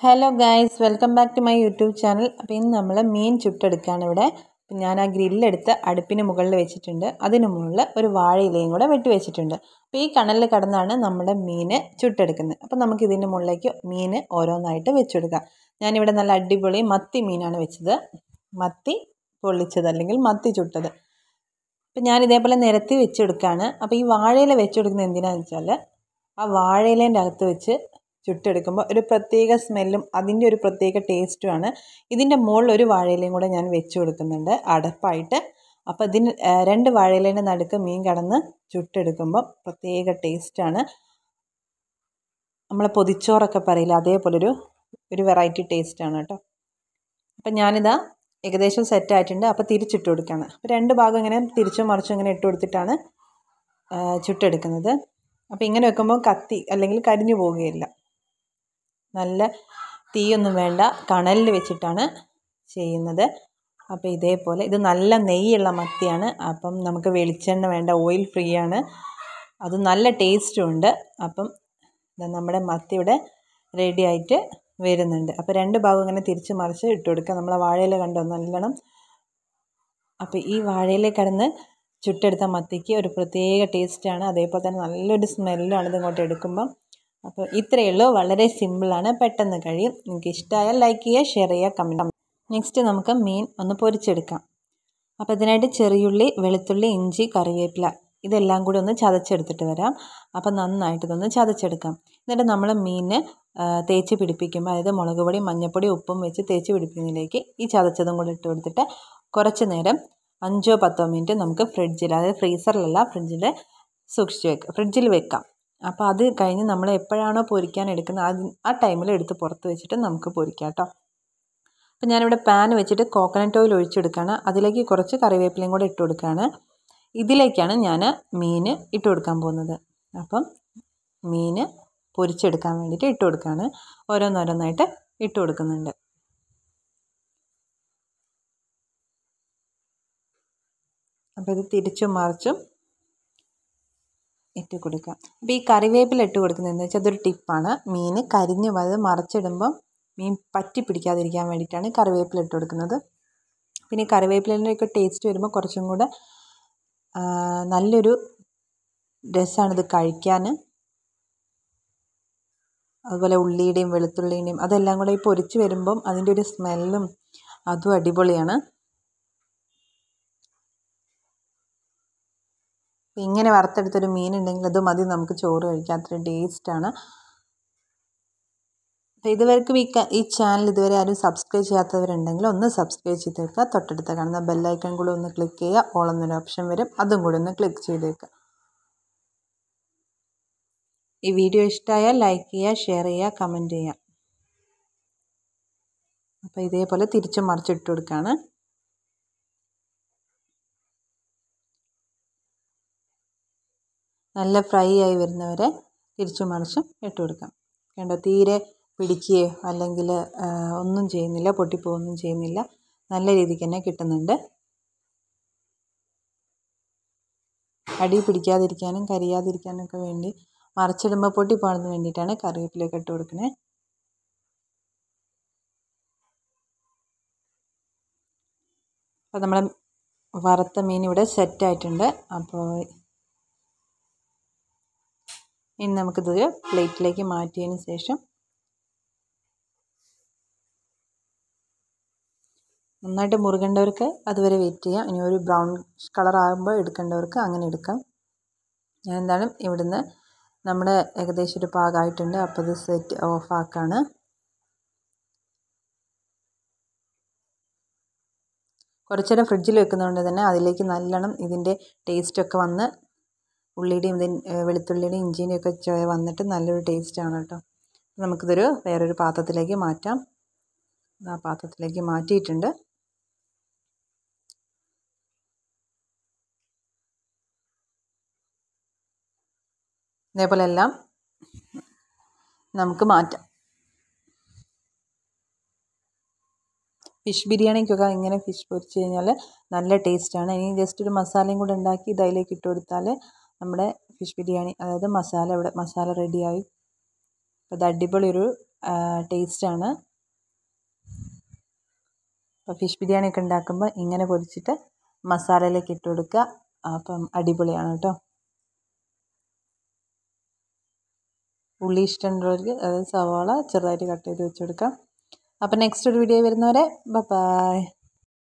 hello guys welcome back to my YouTube channel അപ്പോൾ ഇന്ന് നമ്മൾ മീൻ ചുട്ടെടുക്കുകയാണ് ഇവിടെ അപ്പം ഞാൻ ആ ഗ്രില്ലെടുത്ത് അടുപ്പിന് മുകളിൽ വെച്ചിട്ടുണ്ട് അതിന് മുകളിൽ ഒരു വാഴയിലയും കൂടെ വെട്ടി വെച്ചിട്ടുണ്ട് അപ്പോൾ ഈ കണലിൽ കടന്നാണ് നമ്മുടെ മീൻ ചുട്ടെടുക്കുന്നത് അപ്പോൾ നമുക്ക് ഇതിൻ്റെ മുകളിലേക്ക് മീൻ ഓരോന്നായിട്ട് വെച്ചെടുക്കാം ഞാനിവിടെ നല്ല അടിപൊളി മത്തി മീനാണ് വെച്ചത് മത്തി പൊള്ളിച്ചത് അല്ലെങ്കിൽ മത്തി ചുട്ടത് അപ്പം ഞാൻ ഇതേപോലെ നിരത്തി വെച്ചെടുക്കുകയാണ് അപ്പോൾ ഈ വാഴയില വെച്ചെടുക്കുന്നത് എന്തിനാണെന്ന് വെച്ചാൽ ആ വാഴയിലേൻ്റെ അകത്ത് വെച്ച് ചുട്ടെടുക്കുമ്പോൾ ഒരു പ്രത്യേക സ്മെല്ലും അതിൻ്റെ ഒരു പ്രത്യേക ടേസ്റ്റുമാണ് ഇതിൻ്റെ മുകളിൽ ഒരു വാഴയിലയും കൂടെ ഞാൻ വെച്ച് കൊടുക്കുന്നുണ്ട് അടപ്പായിട്ട് അപ്പോൾ ഇതിന് രണ്ട് വാഴയിലേൻ്റെ നടുക്ക് മീൻ കടന്ന് ചുട്ടെടുക്കുമ്പോൾ പ്രത്യേക ടേസ്റ്റാണ് നമ്മളെ പൊതിച്ചോറൊക്കെ പറയില്ല അതേപോലൊരു ഒരു വെറൈറ്റി ടേസ്റ്റാണ് കേട്ടോ അപ്പം ഞാനിതാ ഏകദേശം സെറ്റ് ആയിട്ടുണ്ട് അപ്പോൾ തിരിച്ചിട്ട് കൊടുക്കുകയാണ് അപ്പോൾ രണ്ട് ഭാഗം ഇങ്ങനെ തിരിച്ചും മറിച്ചും ഇങ്ങനെ ഇട്ട് കൊടുത്തിട്ടാണ് ചുട്ടെടുക്കുന്നത് അപ്പോൾ ഇങ്ങനെ വെക്കുമ്പോൾ കത്തി അല്ലെങ്കിൽ കരിഞ്ഞു പോവുകയില്ല നല്ല തീയൊന്നും വേണ്ട കണലിൽ വെച്ചിട്ടാണ് ചെയ്യുന്നത് അപ്പോൾ ഇതേപോലെ ഇത് നല്ല നെയ്യുള്ള മത്തിയാണ് അപ്പം നമുക്ക് വെളിച്ചെണ്ണ വേണ്ട ഓയിൽ ഫ്രീ ആണ് അത് നല്ല ടേസ്റ്റും ഉണ്ട് അപ്പം നമ്മുടെ മത്തി ഇവിടെ റെഡി ആയിട്ട് വരുന്നുണ്ട് അപ്പോൾ രണ്ട് ഭാഗം ഇങ്ങനെ തിരിച്ച് മറിച്ച് ഇട്ട് കൊടുക്കുക നമ്മളെ വാഴയില കണ്ടോ നല്ലോണം അപ്പോൾ ഈ വാഴയില കിടന്ന് ചുട്ടെടുത്ത മത്തിക്ക് ഒരു പ്രത്യേക ടേസ്റ്റാണ് അതേപോലെ തന്നെ നല്ലൊരു സ്മെല്ലാണ് ഇത് ഇങ്ങോട്ട് എടുക്കുമ്പം അപ്പോൾ ഇത്രയേ ഉള്ളൂ വളരെ സിമ്പിളാണ് പെട്ടെന്ന് കഴിയും നിങ്ങൾക്ക് ഇഷ്ടമായാൽ ലൈക്ക് ചെയ്യുക ഷെയർ ചെയ്യുക കമൻറ്റ് നെക്സ്റ്റ് നമുക്ക് മീൻ ഒന്ന് പൊരിച്ചെടുക്കാം അപ്പോൾ ഇതിനായിട്ട് ചെറിയുള്ളി വെളുത്തുള്ളി ഇഞ്ചി കറിവേപ്പില ഇതെല്ലാം കൂടി ഒന്ന് ചതച്ചെടുത്തിട്ട് വരാം അപ്പോൾ നന്നായിട്ട് ഇതൊന്ന് ചതച്ചെടുക്കാം എന്നിട്ട് നമ്മൾ മീൻ തേച്ച് പിടിപ്പിക്കുമ്പോൾ അതായത് മുളക് പൊടി മഞ്ഞൾപ്പൊടി ഉപ്പും വെച്ച് തേച്ച് പിടിപ്പിക്കുന്നതിലേക്ക് ഈ ചതച്ചതും കൂടി ഇട്ട് കൊടുത്തിട്ട് കുറച്ച് നേരം അഞ്ചോ പത്തോ മിനിറ്റ് നമുക്ക് ഫ്രിഡ്ജിൽ അതായത് ഫ്രീസറിലല്ല ഫ്രിഡ്ജിൽ സൂക്ഷിച്ച് വെക്കാം ഫ്രിഡ്ജിൽ വെക്കാം അപ്പോൾ അത് കഴിഞ്ഞ് നമ്മൾ എപ്പോഴാണോ പൊരിക്കാൻ എടുക്കുന്നത് അത് ആ ടൈമിൽ എടുത്ത് പുറത്ത് വെച്ചിട്ട് നമുക്ക് പൊരിക്കാം കേട്ടോ അപ്പോൾ ഞാനിവിടെ പാൻ വെച്ചിട്ട് കോക്കനട്ട് ഓയിൽ ഒഴിച്ചെടുക്കുകയാണ് അതിലേക്ക് കുറച്ച് കറിവേപ്പിലയും കൂടെ ഇട്ട് കൊടുക്കുകയാണ് ഇതിലേക്കാണ് ഞാൻ മീൻ ഇട്ട് കൊടുക്കാൻ പോകുന്നത് അപ്പം മീൻ പൊരിച്ചെടുക്കാൻ വേണ്ടിയിട്ട് ഇട്ട് കൊടുക്കുകയാണ് ഓരോന്നോരോന്നായിട്ട് ഇട്ട് കൊടുക്കുന്നുണ്ട് അപ്പോൾ ഇത് തിരിച്ചും മറിച്ചും ഇട്ട് കൊടുക്കുക അപ്പോൾ ഈ കറിവേപ്പില ഇട്ട് കൊടുക്കുന്നതെന്ന് വെച്ചാൽ അതൊരു ടിപ്പാണ് മീൻ കരിഞ്ഞ് അത് മറച്ചിടുമ്പം മീൻ പറ്റി പിടിക്കാതിരിക്കാൻ വേണ്ടിയിട്ടാണ് കറിവേപ്പില ഇട്ട് കൊടുക്കുന്നത് പിന്നെ ഈ കറിവേപ്പിലൊക്കെ ടേസ്റ്റ് വരുമ്പോൾ കുറച്ചും കൂടെ നല്ലൊരു രസമാണിത് കഴിക്കാൻ അതുപോലെ ഉള്ളിയുടെയും വെളുത്തുള്ളിയുടെയും അതെല്ലാം കൂടെ ഈ പൊരിച്ച് വരുമ്പം അതിൻ്റെ ഒരു സ്മെല്ലും അതും അടിപൊളിയാണ് ഇങ്ങനെ വറുത്തെടുത്തൊരു മീൻ ഉണ്ടെങ്കിൽ അത് മതി നമുക്ക് ചോറ് കഴിക്കാൻ അത്രയും ടേസ്റ്റാണ് അപ്പോൾ ഇതുവരെക്കും ഈ ഈ ചാനൽ ഇതുവരെ ആരും സബ്സ്ക്രൈബ് ചെയ്യാത്തവരുണ്ടെങ്കിൽ ഒന്ന് സബ്സ്ക്രൈബ് ചെയ്തേക്കുക തൊട്ടടുത്ത് കാണുന്ന ബെല്ലൈക്കൺ കൂടെ ഒന്ന് ക്ലിക്ക് ചെയ്യുക ഓൾ എന്നൊരു ഓപ്ഷൻ വരും അതും കൂടെ ഒന്ന് ക്ലിക്ക് ചെയ്തേക്കുക ഈ വീഡിയോ ഇഷ്ടമായാൽ ലൈക്ക് ചെയ്യുക ഷെയർ ചെയ്യുക കമൻറ്റ് ചെയ്യുക അപ്പോൾ ഇതേപോലെ തിരിച്ചും മറിച്ചിട്ട് കൊടുക്കുകയാണ് നല്ല ഫ്രൈ ആയി വരുന്നവരെ തിരിച്ചും മറിച്ചും ഇട്ട് കൊടുക്കാം കണ്ടോ തീരെ പിടിക്കുകയോ അല്ലെങ്കിൽ ഒന്നും ചെയ്യുന്നില്ല പൊട്ടിപ്പോവൊന്നും ചെയ്യുന്നില്ല നല്ല രീതിക്ക് തന്നെ കിട്ടുന്നുണ്ട് അടി പിടിക്കാതിരിക്കാനും കരിയാതിരിക്കാനും ഒക്കെ വേണ്ടി മറിച്ചിടുമ്പോൾ പൊട്ടിപ്പോകാൻ വേണ്ടിയിട്ടാണ് കറിവേപ്പിലൊക്കെ ഇട്ട് കൊടുക്കുന്നത് അപ്പോൾ നമ്മൾ വറുത്ത മീൻ ഇവിടെ സെറ്റായിട്ടുണ്ട് അപ്പോൾ ഇനി നമുക്കിതൊരു പ്ലേറ്റിലേക്ക് മാറ്റിയതിന് ശേഷം നന്നായിട്ട് മുറുകേണ്ടവർക്ക് അതുവരെ വെയിറ്റ് ചെയ്യാം ഇനി ഒരു ബ്രൗൺ കളർ ആകുമ്പോൾ എടുക്കേണ്ടവർക്ക് അങ്ങനെ എടുക്കാം ഞാൻ എന്താണ് ഇവിടുന്ന് നമ്മുടെ ഏകദേശം ഒരു പാകമായിട്ടുണ്ട് അപ്പോൾ ഇത് സെറ്റ് ഓഫ് ആക്കാണ് കുറച്ചേരം ഫ്രിഡ്ജിൽ വെക്കുന്നതുകൊണ്ട് തന്നെ അതിലേക്ക് നല്ലോണം ഇതിൻ്റെ ടേസ്റ്റൊക്കെ വന്ന് ഉള്ളിയുടെയും ഇതിൻ വെളുത്തുള്ളിയുടെയും ഇഞ്ചിൻ്റെയും ഒക്കെ ചുവ വന്നിട്ട് നല്ലൊരു ടേസ്റ്റാണ് കേട്ടോ നമുക്കിതൊരു വേറൊരു പാത്രത്തിലേക്ക് മാറ്റാം ആ പാത്രത്തിലേക്ക് മാറ്റിയിട്ടുണ്ട് ഇതേപോലെ എല്ലാം നമുക്ക് മാറ്റാം ഫിഷ് ബിരിയാണിക്കൊക്കെ ഇങ്ങനെ ഫിഷ് പൊരിച്ച് കഴിഞ്ഞാൽ നല്ല ടേസ്റ്റാണ് ഇനി ജസ്റ്റ് ഒരു മസാലയും കൂടെ ഉണ്ടാക്കി ഇത് അതിലേക്ക് ഇട്ട് കൊടുത്താൽ നമ്മുടെ ഫിഷ് ബിരിയാണി അതായത് മസാല ഇവിടെ മസാല റെഡിയായി അപ്പോൾ ഇത് അടിപൊളി ഒരു ടേസ്റ്റാണ് അപ്പോൾ ഫിഷ് ബിരിയാണി ഒക്കെ ഉണ്ടാക്കുമ്പോൾ ഇങ്ങനെ പൊരിച്ചിട്ട് മസാലയിലേക്ക് ഇട്ട് കൊടുക്കുക അപ്പം അടിപൊളിയാണ് കേട്ടോ ഉള്ളി ഇഷ്ടമുള്ളവർക്ക് അതായത് സവാള ചെറുതായിട്ട് കട്ട് ചെയ്ത് വെച്ച് കൊടുക്കാം അപ്പം നെക്സ്റ്റ് ഒരു വീഡിയോ വരുന്നവരെ ബൈ